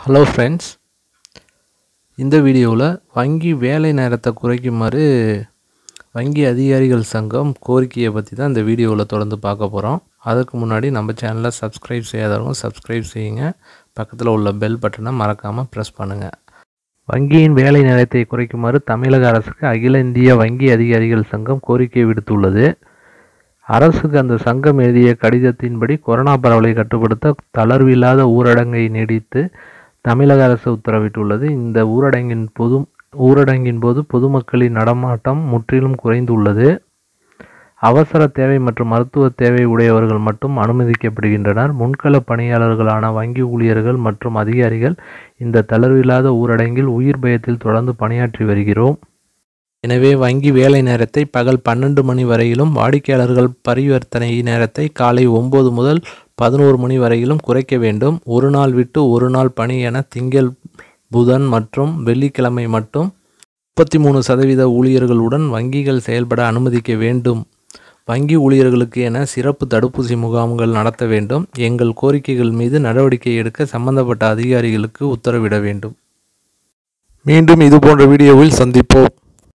hello friends இந்த வீடியோவில் வங்கி வேலை நேரத்தை குறைக்குமாறு வங்கி அதிகாரிகள் சங்கம் கோரிக்கையை பற்றி தான் இந்த வீடியோவில் தொடர்ந்து பார்க்க போகிறோம் அதுக்கு முன்னாடி நம்ம சேனலை சப்ஸ்கிரைப் செய்யாதவங்க சப்ஸ்கிரைப் செய்யுங்க பக்கத்தில் உள்ள பெல் பட்டனை மறக்காமல் ப்ரெஸ் பண்ணுங்கள் வங்கியின் வேலை நேரத்தை குறைக்குமாறு தமிழக அரசுக்கு அகில இந்திய வங்கி அதிகாரிகள் சங்கம் கோரிக்கை விடுத்துள்ளது அரசுக்கு அந்த சங்கம் எழுதிய கடிதத்தின்படி கொரோனா பரவலை கட்டுப்படுத்த தளர்வில்லாத ஊரடங்கை நீடித்து தமிழக அரசு உத்தரவிட்டுள்ளது இந்த ஊரடங்கின் பொது ஊரடங்கின் போது பொதுமக்களின் நடமாட்டம் முற்றிலும் குறைந்துள்ளது அவசர தேவை மற்றும் மருத்துவ தேவை உடையவர்கள் மட்டும் அனுமதிக்கப்படுகின்றனர் முன்கள பணியாளர்களான வங்கி ஊழியர்கள் மற்றும் அதிகாரிகள் இந்த தளர்வில்லாத ஊரடங்கில் உயிர் பயத்தில் தொடர்ந்து பணியாற்றி வருகிறோம் எனவே வங்கி வேலை நேரத்தை பகல் பன்னெண்டு மணி வரையிலும் வாடிக்கையாளர்கள் பரிவர்த்தனை நேரத்தை காலை ஒம்பது முதல் பதினோரு மணி வரையிலும் குறைக்க வேண்டும் ஒரு நாள் விட்டு ஒரு நாள் பணி என திங்கள் புதன் மற்றும் வெள்ளிக்கிழமை மட்டும் முப்பத்தி மூணு சதவீத ஊழியர்களுடன் வங்கிகள் செயல்பட அனுமதிக்க வேண்டும் வங்கி ஊழியர்களுக்கு என சிறப்பு தடுப்பூசி முகாம்கள் நடத்த வேண்டும் எங்கள் கோரிக்கைகள் மீது நடவடிக்கை எடுக்க சம்பந்தப்பட்ட அதிகாரிகளுக்கு உத்தரவிட வேண்டும் மீண்டும் இது போன்ற வீடியோவில் சந்திப்போம்